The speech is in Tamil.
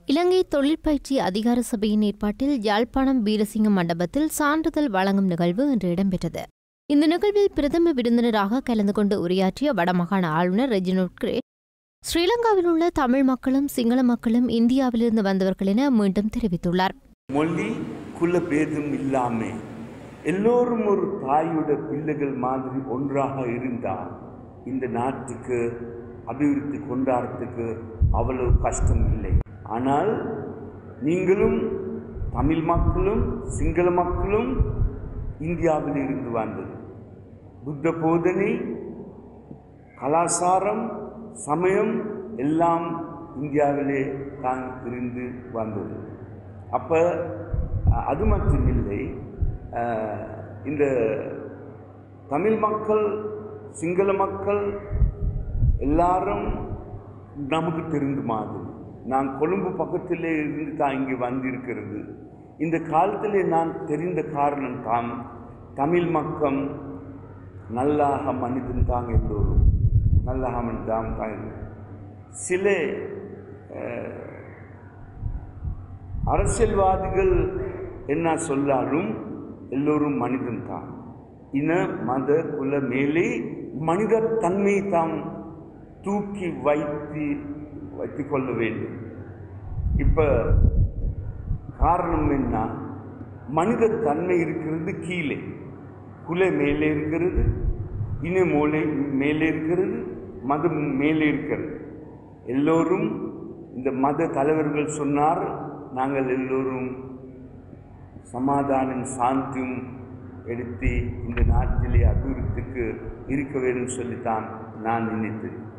இலங்கை தொழிற்பயிற்சி அதிகார சபையின் ஏற்பாட்டில் யாழ்ப்பாணம் வீரசிங்கம் மண்டபத்தில் சான்றிதழ் வழங்கும் நிகழ்வு இன்று இடம்பெற்றது இந்த நிகழ்வில் பிரதம விருந்தினராக கலந்து கொண்டு உரையாற்றிய வடமாகாண ஆளுநர் ரெஜினோட் கிரே ஸ்ரீலங்காவில் உள்ள தமிழ் மக்களும் சிங்கள மக்களும் இந்தியாவிலிருந்து வந்தவர்கள் என மீண்டும் தெரிவித்துள்ளார் மொழி குல பேதம் இல்லாம எல்லோரும் ஒரு தாயோட பிள்ளைகள் மாதிரி ஒன்றாக இருந்தால் இந்த நாட்டுக்கு அபிவிருத்தி கொண்டாடுறதுக்கு அவ்வளவு கஷ்டம் இல்லை ஆனால் நீங்களும் தமிழ் மக்களும் சிங்கள மக்களும் இந்தியாவில் இருந்து வந்தது புத்த போதனை கலாச்சாரம் சமயம் எல்லாம் இந்தியாவிலே தான் இருந்து வந்தது அப்போ அது மட்டும் இல்லை அஹ், இந்த தமிழ் மக்கள் சிங்கள மக்கள் எல்லாரும் நமக்கு தெரிந்த மாதிரி நான் கொழும்பு பக்கத்திலே இருந்து தான் இங்கே வந்திருக்கிறது இந்த காலத்தில் நான் தெரிந்த காரணம் தான் தமிழ் மக்கள் நல்லாக மனிதன் தான் எல்லோரும் நல்லாக மனிதன் தான் சில அஹ், அரசியல்வாதிகள் என்ன சொல்லாலும் எல்லோரும் மனிதன் தான் இன மத குல மேலே மனித தன்மை தாம் தூக்கி வைத்து வைத்து கொள்ள வேண்டும் இப்போ காரணம் என்ன மனித தன்மை இருக்கிறது கீழே குலை மேலே இருக்கிறது இன மூலை மேலே இருக்கிறது மதம் மேலே இருக்கிறது எல்லோரும் இந்த மத தலைவர்கள் சொன்னார் நாங்கள் எல்லோரும் சமாதானம் சாந்தியும் எடுத்து இந்த நாட்டிலே அபிவிருத்திக்கு இருக்க வேண்டும் சொல்லித்தான் நான் நினைத்தேன்